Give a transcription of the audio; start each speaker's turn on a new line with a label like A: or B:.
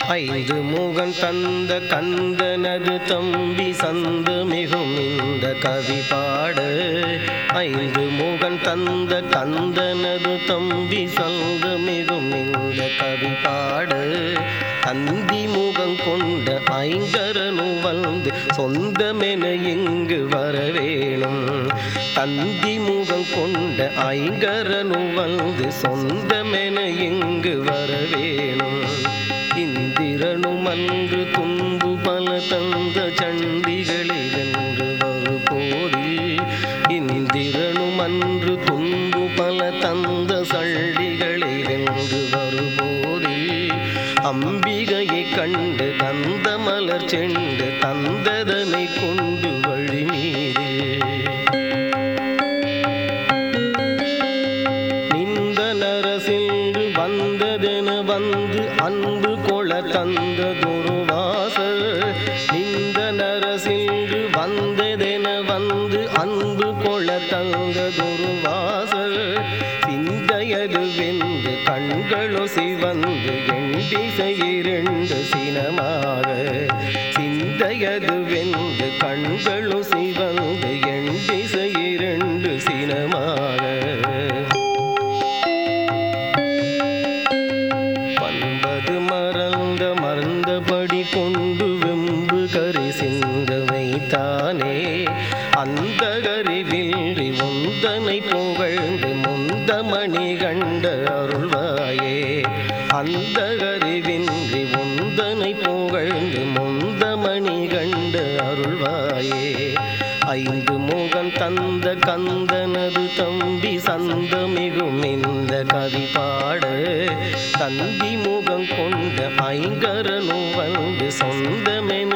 A: ஐந்து முகன் தந்த கந்தனது தம்பி சந்து மிகும் இந்த கவி பாட ஐந்து முகன் தந்த கந்தனது தம்பி சந்து மிகும் இந்த கவி பாட தந்தி முகம் கொண்ட ஐங்கரனு வந்து சொந்தமென இங்கு வரவேணும் தந்தி முகம் கொண்ட ஐங்கரனு வந்து சொந்தமென இங்கு வரவேணும் இந்திரனும் அன்று துன்பு பல தந்த சண்டிகளில் என்று வருபோதில் இந்திரனும் அன்று துன்பு பல தந்த சண்டிகளில் என்று வருபோதில் அம்பிகையை கண்டு தந்த மலர் செண்டு தந்ததனை கொண்டு வழி மீது நிந்த நரசிங்கு வந்ததென வந்து அன்பு கொள தந்த துருவாசர் நிந்த நரசிங்கு வந்ததென வந்து அன்பு கொள தந்த துருவாசர் சிந்தையது வெந்து கண்களோ சிவந்து எண்டிசை இரண்டு சினமாக சிந்தையது வெந்து கண்களோ சிவந்து எண்டிசை இரண்டு சினமாக பண்பது மறந்த மறந்தபடி கொண்டு வெம்பு கரி சிந்த வைத்தானே அந்த கருவில்றி முந்தனை புகழ்ந்து முந்த மணி கண்ட அருள்வாயே அந்த கருவின்றி முந்தனை புகழ்ந்து முந்த மணி கண்ட அருள்வாயே ஐந்து முகம் தந்த கந்தனது தம்பி சந்தமிகும் இந்த கவி பாட தந்தி முகம் கொண்ட ஐங்கரனு வந்து சொந்தமென